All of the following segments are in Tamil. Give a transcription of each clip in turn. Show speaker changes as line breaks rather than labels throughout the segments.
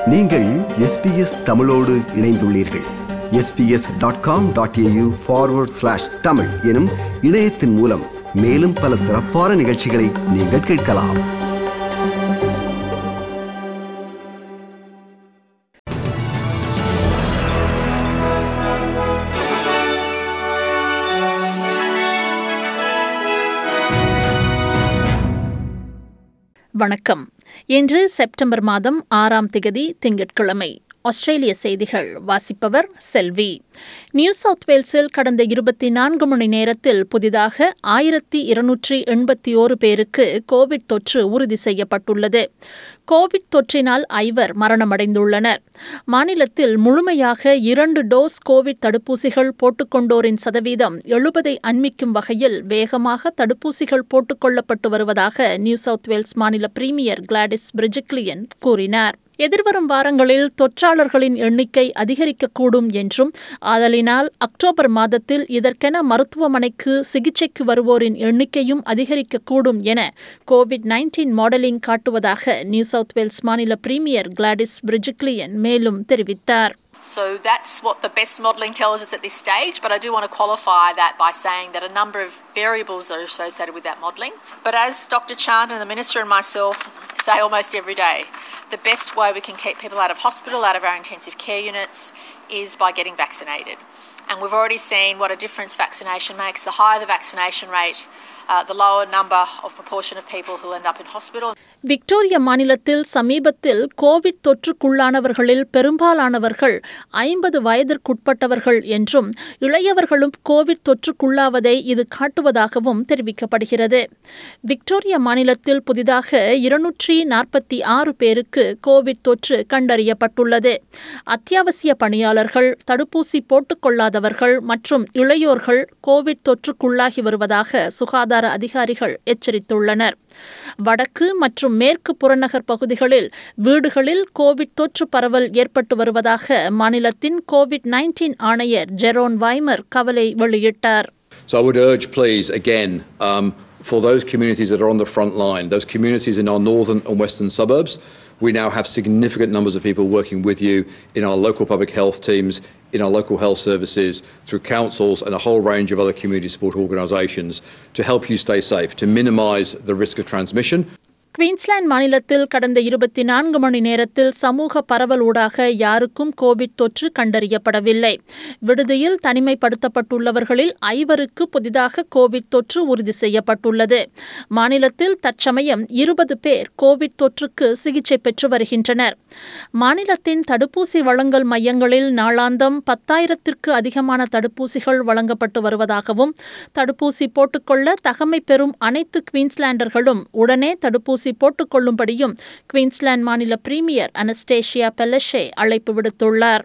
நீங்கள் எஸ்பிஎஸ் தமிழோடு இணைந்துள்ளீர்கள் SBS dot com dot AU forward slash Tamil எனும் இணையத்தின் மூலம் மேலும் பல சிறப்பான நிகழ்ச்சிகளை நீங்கள் கேட்கலாம்
வணக்கம் இன்று செப்டம்பர் மாதம் ஆறாம் திகதி திங்கட்கிழமை ஆஸ்திரேலிய செய்திகள் வாசிப்பவர் செல்வி நியூ சவுத் வேல்ஸில் கடந்த இருபத்தி நான்கு மணி நேரத்தில் புதிதாக ஆயிரத்தி இருநூற்றி எண்பத்தி ஓரு பேருக்கு கோவிட் தொற்று உறுதி செய்யப்பட்டுள்ளது கோவிட் தொற்றினால் ஐவர் மரணமடைந்துள்ளனர் மாநிலத்தில் முழுமையாக இரண்டு டோஸ் கோவிட் தடுப்பூசிகள் போட்டுக்கொண்டோரின் சதவீதம் எழுபதை அண்மிக்கும் வகையில் வேகமாக தடுப்பூசிகள் போட்டுக்கொள்ளப்பட்டு வருவதாக நியூ சவுத் வேல்ஸ் மாநில பிரீமியர் கிளாடிஸ் பிரிஜிக்லியன் கூறினார் எதிர்வரும் வாரங்களில் தொற்றாளர்களின் எண்ணிக்கை அதிகரிக்கக்கூடும் என்றும் ஆதலினால் அக்டோபர் மாதத்தில் இதற்கென மருத்துவமனைக்கு சிகிச்சைக்கு வருவோரின் எண்ணிக்கையும் அதிகரிக்கக்கூடும் என கோவிட் நைன்டீன் மாடலிங் காட்டுவதாக நியூ சவுத் வேல்ஸ் மாநில பிரீமியர் கிளாடிஸ் பிரிஜிக்லியன் மேலும் தெரிவித்தார்
So that's what the best modelling tells us at this stage, but I do want to qualify that by saying that a number of variables are associated with that modelling. But as Dr. Chan and the Minister and myself say almost every day, the best way we can keep people out of hospital, out of our intensive care units, is by getting vaccinated. And we've already seen what a difference vaccination makes. The higher the vaccination rate, uh, the lower number of proportion of people who end up in hospital.
Victoria மாநிலத்தில் சமீபத்தில் கோவிட் தொற்றுக்குள்ளானவர்களில் பெரும்பாலானவர்கள் ஐம்பது வயதிற்குட்பட்டவர்கள் என்றும் இளையவர்களும் கோவிட் தொற்றுக்குள்ளாவதை இது காட்டுவதாகவும் தெரிவிக்கப்படுகிறது விக்டோரியா மாநிலத்தில் புதிதாக இருநூற்றி நாற்பத்தி ஆறு பேருக்கு கோவிட் தொற்று கண்டறியப்பட்டுள்ளது அத்தியாவசிய பணியாளர்கள் தடுப்பூசி போட்டுக்கொள்ளாதவர்கள் மற்றும் இளையோர்கள் கோவிட் தொற்றுக்குள்ளாகி வருவதாக சுகாதார அதிகாரிகள் எச்சரித்துள்ளனர் வடக்கு மற்றும் மேற்கு புறநகர் பகுதிகளில் வீடுகளில் கோவிட் தொற்று பரவல் ஏற்பட்டு வருவதாக மாநிலத்தின் கோவிட் நைன்டீன் ஆணையர் ஜெரோன் வைமர் கவலை வெளியிட்டார்
So I would urge, please, again, um, for those communities that are on the front line, those communities in our northern and western suburbs, we now have significant numbers of people working with you in our local public health teams, in our local health services, through councils and a whole range of other community support organisations to help you stay safe, to minimise the risk of transmission.
Queensland மாநிலத்தில் கடந்த இருபத்தி நான்கு மணி நேரத்தில் சமூக பரவல் ஊடாக யாருக்கும் கோவிட் தொற்று கண்டறியப்படவில்லை விடுதியில் தனிமைப்படுத்தப்பட்டுள்ளவர்களில் ஐவருக்கு புதிதாக கோவிட் தொற்று உறுதி செய்யப்பட்டுள்ளது மாநிலத்தில் தற்சமயம் இருபது பேர் கோவிட் தொற்றுக்கு சிகிச்சை பெற்று வருகின்றனர் மாநிலத்தின் தடுப்பூசி வழங்கல் மையங்களில் நாளாந்தம் பத்தாயிரத்திற்கு அதிகமான தடுப்பூசிகள் வழங்கப்பட்டு வருவதாகவும் தடுப்பூசி போட்டுக்கொள்ள தகமை பெறும் அனைத்து குவீன்ஸ்லாண்டர்களும் உடனே தடுப்பூசி ஊசி போட்டுக் கொள்ளும்படியும் குவீன்ஸ்லாந்து மாநில பிரீமியர் அனஸ்டேஷியா பெலஷே அழைப்பு விடுத்துள்ளார்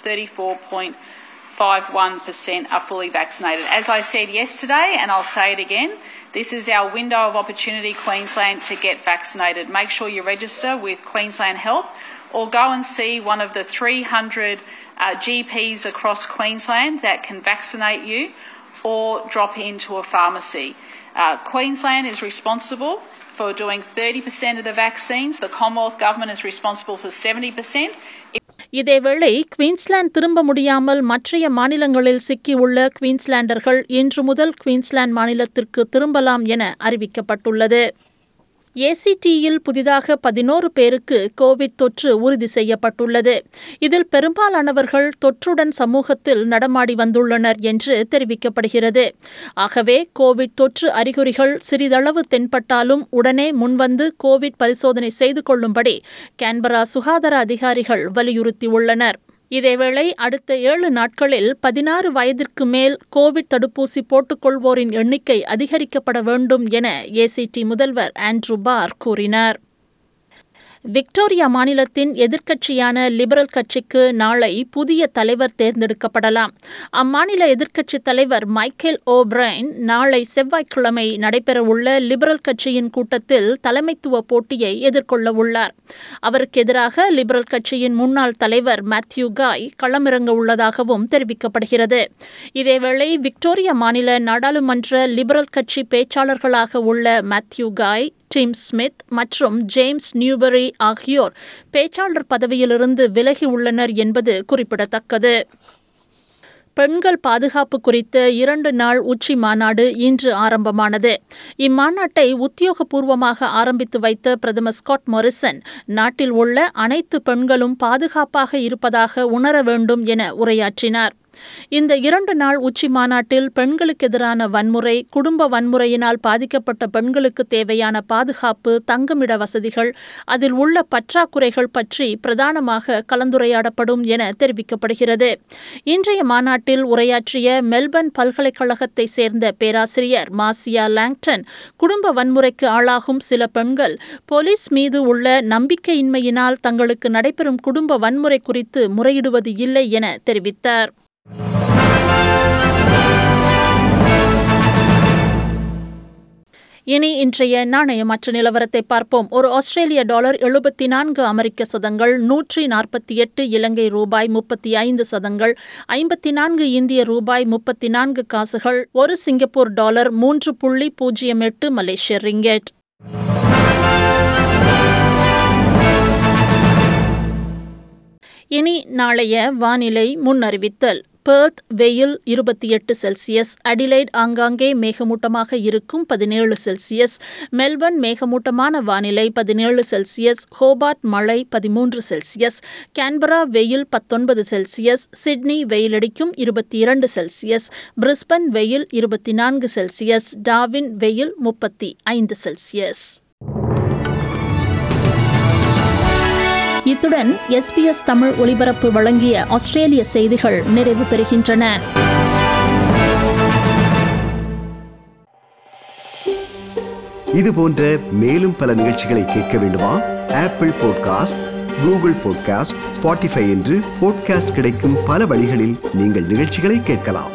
34.51% are fully vaccinated. As I said yesterday, and I'll say it again, this is our window of opportunity, Queensland, to get vaccinated. Make sure you register with Queensland Health or go and see one of the 300 uh, GPs across Queensland that can vaccinate you or drop into a pharmacy. Uh, Queensland is responsible for doing 30% of the vaccines. The Commonwealth Government is responsible for 70%.
இதேவேளை குவீன்ஸ்லாந்து திரும்ப முடியாமல் மற்றைய மாநிலங்களில் சிக்கியுள்ள குவீன்ஸ்லாண்டர்கள் இன்று முதல் குவீன்ஸ்லாந்து மாநிலத்திற்கு திரும்பலாம் என அறிவிக்கப்பட்டுள்ளது ஏசிடியில் புதிதாக பதினோரு பேருக்கு கோவிட் தொற்று உறுதி செய்யப்பட்டுள்ளது இதில் பெரும்பாலானவர்கள் தொற்றுடன் சமூகத்தில் நடமாடி வந்துள்ளனர் என்று தெரிவிக்கப்படுகிறது ஆகவே கோவிட் தொற்று அறிகுறிகள் சிறிதளவு தென்பட்டாலும் உடனே முன்வந்து கோவிட் பரிசோதனை செய்து கொள்ளும்படி கேன்பரா சுகாதார அதிகாரிகள் வலியுறுத்தியுள்ளனர் இதேவேளை அடுத்த ஏழு நாட்களில் பதினாறு வயதிற்கு மேல் கோவிட் தடுப்பூசி போட்டுக்கொள்வோரின் எண்ணிக்கை அதிகரிக்கப்பட வேண்டும் என ஏசிடி முதல்வர் ஆண்ட்ரூ பார் கூறினார் விக்டோரியா மாநிலத்தின் எதிர்க்கட்சியான லிபரல் கட்சிக்கு நாளை புதிய தலைவர் தேர்ந்தெடுக்கப்படலாம் அம்மாநில எதிர்க்கட்சித் தலைவர் மைக்கேல் ஓ பிரைன் நாளை செவ்வாய்க்கிழமை நடைபெறவுள்ள லிபரல் கட்சியின் கூட்டத்தில் தலைமைத்துவ போட்டியை எதிர்கொள்ள உள்ளார் அவருக்கு எதிராக லிபரல் கட்சியின் முன்னாள் தலைவர் மேத்யூ காய் களமிறங்க உள்ளதாகவும் தெரிவிக்கப்படுகிறது இதேவேளை விக்டோரியா மாநில நாடாளுமன்ற லிபரல் கட்சி பேச்சாளர்களாக உள்ள மேத்யூ காய் டிம் ஸ்மித் மற்றும் ஜேம்ஸ் நியூபரி ஆகியோர் பேச்சாளர் பதவியிலிருந்து விலகி உள்ளனர் என்பது குறிப்பிடத்தக்கது பெண்கள் பாதுகாப்பு குறித்த இரண்டு நாள் உச்சி மாநாடு இன்று ஆரம்பமானது இம்மாநாட்டை உத்தியோகபூர்வமாக ஆரம்பித்து வைத்த பிரதமர் ஸ்காட் மொரிசன் நாட்டில் உள்ள அனைத்து பெண்களும் பாதுகாப்பாக இருப்பதாக உணர வேண்டும் என உரையாற்றினார் இந்த இரண்டு நாள் உச்சி மாநாட்டில் பெண்களுக்கு எதிரான வன்முறை குடும்ப வன்முறையினால் பாதிக்கப்பட்ட பெண்களுக்கு தேவையான பாதுகாப்பு தங்குமிட வசதிகள் அதில் உள்ள பற்றாக்குறைகள் பற்றி பிரதானமாக கலந்துரையாடப்படும் என தெரிவிக்கப்படுகிறது இன்றைய மாநாட்டில் உரையாற்றிய மெல்பர்ன் பல்கலைக்கழகத்தை சேர்ந்த பேராசிரியர் மாசியா லாங்டன் குடும்ப வன்முறைக்கு ஆளாகும் சில பெண்கள் போலீஸ் மீது உள்ள நம்பிக்கையின்மையினால் தங்களுக்கு நடைபெறும் குடும்ப வன்முறை குறித்து முறையிடுவது இல்லை என தெரிவித்தார் இனி இன்றைய நாணயமற்ற நிலவரத்தை பார்ப்போம் ஒரு ஆஸ்திரேலிய டாலர் எழுபத்தி நான்கு அமெரிக்க சதங்கள் நூற்றி நாற்பத்தி எட்டு இலங்கை ரூபாய் முப்பத்தி ஐந்து சதங்கள் ஐம்பத்தி நான்கு இந்திய ரூபாய் முப்பத்தி நான்கு காசுகள் ஒரு சிங்கப்பூர் டாலர் மூன்று புள்ளி பூஜ்ஜியம் எட்டு மலேசிய ரிங்கெட் இனி நாளைய வானிலை முன்னறிவித்தல் பெர்த் வெயில் இருபத்தி எட்டு செல்சியஸ் அடிலைட் ஆங்காங்கே மேகமூட்டமாக இருக்கும் பதினேழு செல்சியஸ் மெல்பர்ன் மேகமூட்டமான வானிலை பதினேழு செல்சியஸ் ஹோபார்ட் மழை பதிமூன்று செல்சியஸ் கேன்பரா வெயில் பத்தொன்பது செல்சியஸ் சிட்னி வெயிலடிக்கும் இருபத்தி இரண்டு செல்சியஸ் பிரிஸ்பன் வெயில் இருபத்தி நான்கு செல்சியஸ் டாவின் வெயில் முப்பத்தி ஐந்து செல்சியஸ் இத்துடன் எஸ்பிஎஸ் தமிழ் ஒலிபரப்பு வழங்கிய ஆஸ்திரேலிய செய்திகள் நிறைவு பெறுகின்றன
இது போன்ற மேலும் பல நிகழ்ச்சிகளை கேட்க வேண்டுமா Apple podcast Google podcast Spotify என்று பாட்காஸ்ட் கிடைக்கும் பல வழிகளில் நீங்கள் நிகழ்ச்சிகளை கேட்கலாம்